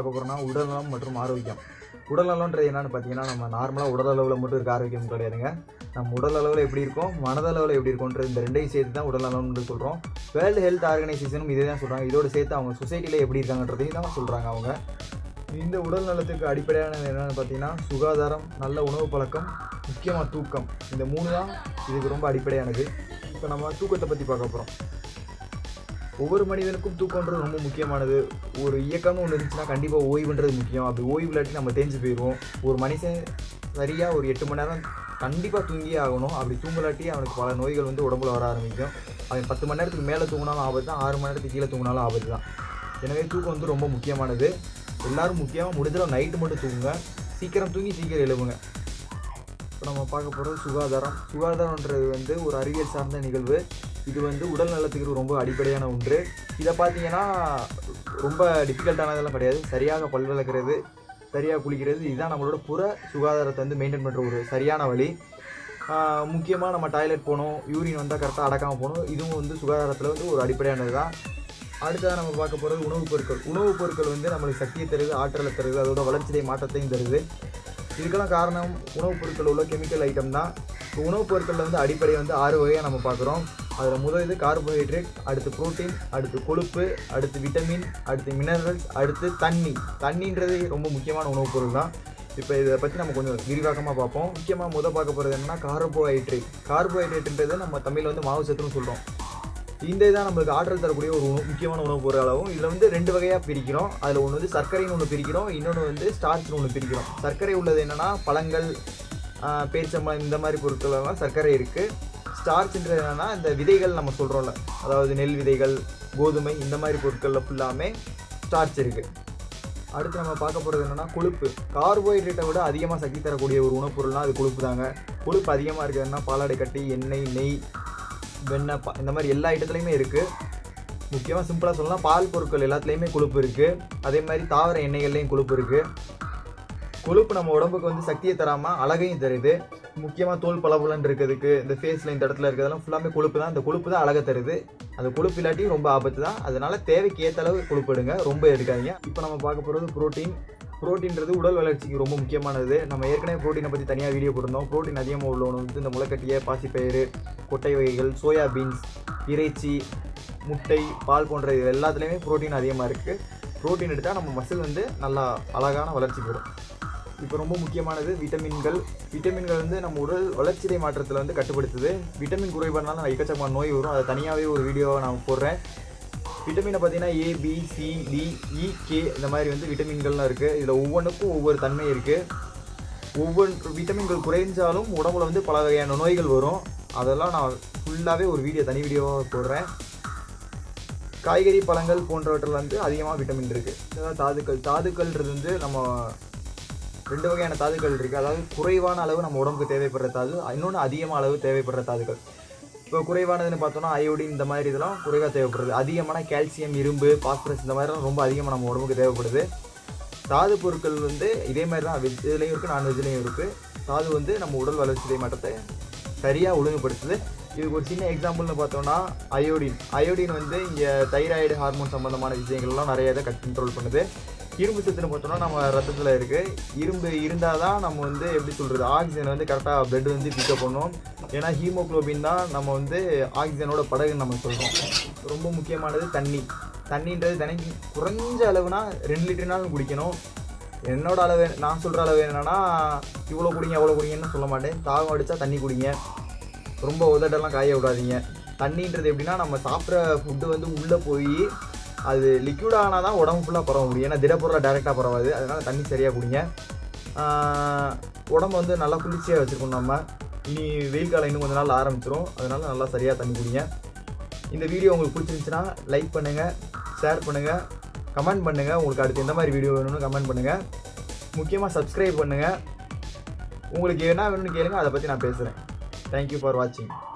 பார்க்க போகிறோம்னா உடல்நலம் மற்றும் ஆரோக்கியம் உடல்நலம்ன்றது என்னன்னு பார்த்தீங்கன்னா நம்ம நார்மலாக உடல் அளவில் மட்டும் இருக்க ஆரோக்கியம் கிடையாதுங்க நம்ம உடல் அளவில் எப்படி இருக்கோம் மனதளவில் எப்படி இருக்கோன்றது இந்த ரெண்டையும் சேர்த்து தான் உடல்நலம்னு சொல்கிறோம் வேர்ல்டு ஹெல்த் ஆர்கனைசேஷனும் இதே தான் சொல்கிறாங்க இதோட சேர்த்து அவங்க சொசைட்டியில் எப்படி இருக்காங்கன்றதையும் தான் சொல்கிறாங்க அவங்க இந்த உடல் நலத்துக்கு அடிப்படையானது என்னென்னு பார்த்தீங்கன்னா சுகாதாரம் நல்ல உணவு பழக்கம் முக்கியமாக தூக்கம் இந்த மூணு தான் இதுக்கு ரொம்ப அடிப்படையானது இப்போ நம்ம தூக்கத்தை பற்றி பார்க்க போகிறோம் ஒவ்வொரு மனிதனுக்கும் தூக்கம்ன்றது ரொம்ப முக்கியமானது ஒரு இயக்கம்னு ஒன்று இருந்துச்சுன்னா கண்டிப்பாக ஓய்வுன்றது முக்கியம் அப்படி ஓய்வு இல்லாட்டி நம்ம தேஞ்சு போயிடுவோம் ஒரு மனுஷன் சரியாக ஒரு எட்டு மணி நேரம் கண்டிப்பாக தூங்கியே ஆகணும் அப்படி தூங்கலாட்டி அவனுக்கு பல நோய்கள் வந்து உடம்புல வர ஆரம்பிக்கும் அவன் பத்து மணி நேரத்துக்கு மேலே தூங்கினாலும் ஆபத்து தான் ஆறு மணி நேரத்துக்கு கீழே தூங்கினாலும் ஆபத்து தான் எனவே தூக்கம் வந்து ரொம்ப முக்கியமானது எல்லாரும் முக்கியமாக முடிஞ்சளவு நைட்டு மட்டும் தூங்குங்க சீக்கிரம் தூங்கி சீக்கிரம் எழுவுங்க இப்போ நம்ம பார்க்க போகிறது சுகாதாரம் சுகாதாரம்ன்றது வந்து ஒரு அறிவியல் சார்ந்த நிகழ்வு இது வந்து உடல் நலத்துக்கு ரொம்ப அடிப்படையான ஒன்று இதை பார்த்தீங்கன்னா ரொம்ப டிஃபிகல்ட்டானதெல்லாம் கிடையாது சரியாக பல் விளக்குறது சரியாக குளிக்கிறது இதுதான் நம்மளோட புற சுகாதாரத்தை வந்து மெயின்டைன் பண்ணுற ஒரு சரியான வழி முக்கியமாக நம்ம டாய்லெட் போகணும் யூரின் வந்தால் கரெக்டாக அடக்காமல் போகணும் இதுவும் வந்து சுகாதாரத்தில் வந்து ஒரு அடிப்படையானது தான் அடுத்ததாக நம்ம பார்க்க போகிறது உணவுப் பொருட்கள் உணவுப் பொருட்கள் வந்து நம்மளுக்கு சக்தியை தருது ஆற்றலை தருது அதோட வளர்ச்சியை மாற்றத்தையும் தருது இதுக்கெல்லாம் காரணம் உணவுப் பொருட்கள் உள்ள கெமிக்கல் ஐட்டம் தான் இப்போ உணவுப் பொருட்களில் வந்து அடிப்படை வந்து ஆறு வகையாக நம்ம பார்க்குறோம் அதில் முதல் இது கார்போஹைட்ரேட் அடுத்து புரோட்டீன் அடுத்து கொழுப்பு அடுத்து விட்டமின் அடுத்து மினரல்ஸ் அடுத்து தண்ணி தண்ணின்றது ரொம்ப முக்கியமான உணவுப் பொருள் தான் இப்போ இதை பற்றி நம்ம கொஞ்சம் விரிவாக்கமாக பார்ப்போம் முக்கியமாக முத பார்க்க போகிறது என்னன்னா கார்போஹைட்ரேட் கார்போஹைட்ரேட்ன்றது நம்ம தமிழில் வந்து மாவு சத்துன்னு சொல்கிறோம் இந்த இதான் நம்மளுக்கு ஆற்றல் தரக்கூடிய ஒரு உணவு முக்கியமான உணவுப் பொருளாகவும் இதில் வந்து ரெண்டு வகையாக பிரிக்கிறோம் அதில் ஒன்று வந்து சர்க்கரைன்னு ஒன்று பிரிக்கிறோம் இன்னொன்று வந்து ஸ்டார்ச்னு ஒன்று பிரிக்கிறோம் சர்க்கரை உள்ளது என்னென்னா பழங்கள் ஆஹ், பேரிச்சம்பழம் இந்த மாதிரி பொருட்கள் எல்லாம் சர்க்கரை இருக்குது ஸ்டார்ச்ன்றது என்னென்னா இந்த விதைகள் நம்ம சொல்கிறோம்ல அதாவது நெல் விதைகள் கோதுமை இந்த மாதிரி பொருட்களில் ஃபுல்லாமே ஸ்டார்ச் இருக்குது அடுத்து நம்ம பார்க்க போகிறது என்னென்னா கொழுப்பு கார்போஹைட்ரேட்டை விட அதிகமாக சக்தி தரக்கூடிய ஒரு உணவுப் பொருள்னா அது கொழுப்பு தாங்க கொழுப்பு அதிகமாக இருக்கிறதுனா பாலாடை கட்டி எண்ணெய் நெய் வெண்ணெய் பா இந்த மாதிரி எல்லா ஐட்டத்துலையுமே இருக்குது முக்கியமாக சிம்பிளாக சொல்லலாம் பால் பொருட்கள் எல்லாத்துலேயுமே கொழுப்பு இருக்குது அதே மாதிரி தாவர எண்ணெய்கள்லேயும் கொழுப்பு இருக்குது கொழுப்பு நம்ம உடம்புக்கு வந்து சக்தியை தராமல் அழகையும் தருது முக்கியமாக தோல் பளபளன்னு இருக்கிறதுக்கு இந்த ஃபேஸில் இந்த இடத்துல இருக்கிறதெல்லாம் ஃபுல்லாமே கொழுப்பு தான் இந்த கொழுப்பு தான் அழகை தருது அந்த கொழுப்பு இல்லாட்டியும் ரொம்ப ஆபத்து தான் அதனால தேவைக்கு ஏற்ற அளவு கொழுப்பு எடுங்க ரொம்ப எடுக்காதீங்க இப்போ நம்ம பார்க்க போகிறது புரோட்டீன் புரோட்டீன்றது உடல் வளர்ச்சிக்கு ரொம்ப முக்கியமானது நம்ம ஏற்கனவே புரோட்டீனை பற்றி தனியாக வீடியோ போட்டிருந்தோம் புரோட்டீன் அதிகமாக உள்ள உணவு வந்து இந்த முளைக்கட்டிய பாசிப்பயிறு கொட்டை வகைகள் சோயா பீன்ஸ் இறைச்சி முட்டை பால் போன்ற இது எல்லாத்துலேயுமே புரோட்டீன் அதிகமாக இருக்குது புரோட்டீன் எடுத்தால் நம்ம மசில் வந்து நல்லா அழகான வளர்ச்சி பெறும் இப்போ ரொம்ப முக்கியமானது விட்டமின்கள் விட்டமின்கள் வந்து நம்ம உடல் வளர்ச்சிதை மாற்றத்தில் வந்து கட்டுப்படுத்துது விட்டமின் குறைபாடுனால நான் எக்கச்சக்கமான நோய் வரும் அதை தனியாகவே ஒரு வீடியோவை நான் போடுறேன் விட்டமினை பார்த்தீங்கன்னா A B C D E K இந்த மாதிரி வந்து விட்டமின்கள்லாம் இருக்குது இதில் ஒவ்வொன்றுக்கும் ஒவ்வொரு தன்மை இருக்குது ஒவ்வொரு விட்டமின்கள் குறைஞ்சாலும் உடம்புல வந்து பல வகையான நோய்கள் வரும் அதெல்லாம் நான் ஃபுல்லாகவே ஒரு வீடியோ தனி வீடியோவாக போடுறேன் காய்கறி பழங்கள் போன்றவற்றில் வந்து அதிகமாக விட்டமின் இருக்குது அதாவது தாதுக்கள் தாதுக்கள்ன்றது வந்து நம்ம ரெண்டு வகையான தாதுக்கள் இருக்குது அதாவது குறைவான அளவு நம்ம உடம்புக்கு தேவைப்படுற தாது இன்னொன்று அதிகமான அளவு தேவைப்படுற தாதுக்கள் இப்போ குறைவானதுன்னு பார்த்தோம்னா அயோடின் இந்த மாதிரி இதெல்லாம் குறைவாக தேவைப்படுது அதிகமான கால்சியம் இரும்பு பாஸ்பரஸ் இந்த மாதிரிலாம் ரொம்ப அதிகமாக நம்ம உடம்புக்கு தேவைப்படுது தாது பொருட்கள் வந்து இதே மாதிரி தான் வெஜ்லேயும் இருக்குது நான்வெஜ்லேயும் இருக்குது தாது வந்து நம்ம உடல் வளர்ச்சிதை மாற்றத்தை சரியாக ஒழுங்குபடுத்துது இதுக்கு ஒரு சின்ன எக்ஸாம்பிள்னு பார்த்தோம்னா அயோடின் அயோடின் வந்து இங்கே தைராய்டு ஹார்மோன் சம்மந்தமான விஷயங்கள்லாம் நிறைய இதை கண்ட்ரோல் பண்ணுது இரும்பு சத்துன்னு பார்த்தோம்னா நம்ம ரத்தத்தில் இருக்குது இரும்பு இருந்தால் தான் நம்ம வந்து எப்படி சொல்கிறது ஆக்சிஜன் வந்து கரெக்டாக பிளட் வந்து பிக்கப் பண்ணும் ஏன்னா ஹீமோக்ளோபின் தான் நம்ம வந்து ஆக்சிஜனோட படகுன்னு நம்ம சொல்கிறோம் ரொம்ப முக்கியமானது தண்ணி தண்ணின்றது தினைக்கு குறைஞ்ச அளவுனா ரெண்டு லிட்டர்னாலும் குடிக்கணும் என்னோட அளவு நான் சொல்கிற அளவு என்னென்னா இவ்வளோ குடிங்க அவ்வளோ குடிங்கன்னு சொல்ல மாட்டேன் தாகம் அடித்தா தண்ணி குடிங்க ரொம்ப உதட்டெல்லாம் காய விடாதீங்க தண்ணின்றது எப்படின்னா நம்ம சாப்பிட்ற ஃபுட்டு வந்து உள்ளே போய் அது லிக்விட் ஆனால் தான் உடம்பு ஃபுல்லாக பரவ முடியும் ஏன்னா திடப்பொருளாக டேரெக்டாக பரவாது அதனால் தண்ணி சரியாக குடிங்க ஆஹ் உடம்பு வந்து நல்லா குளிர்ச்சியாக வச்சுருக்கணும் நம்ம இனி வெயில் காலம் இன்னும் கொஞ்ச நாள் ஆரம்பிச்சிரும் அதனால் நல்லா சரியாக தண்ணி குடிங்க இந்த வீடியோ உங்களுக்கு பிடிச்சிருந்துச்சுன்னா லைக் பண்ணுங்கள் ஷேர் பண்ணுங்கள் கமெண்ட் பண்ணுங்கள் உங்களுக்கு அடுத்து எந்த மாதிரி வீடியோ வேணும்னு கமெண்ட் பண்ணுங்கள் முக்கியமாக சப்ஸ்கிரைப் பண்ணுங்கள் உங்களுக்கு என்ன வேணும்னு கேளுங்க அதை பற்றி நான் பேசுகிறேன் தேங்க்யூ ஃபார் வாட்சிங்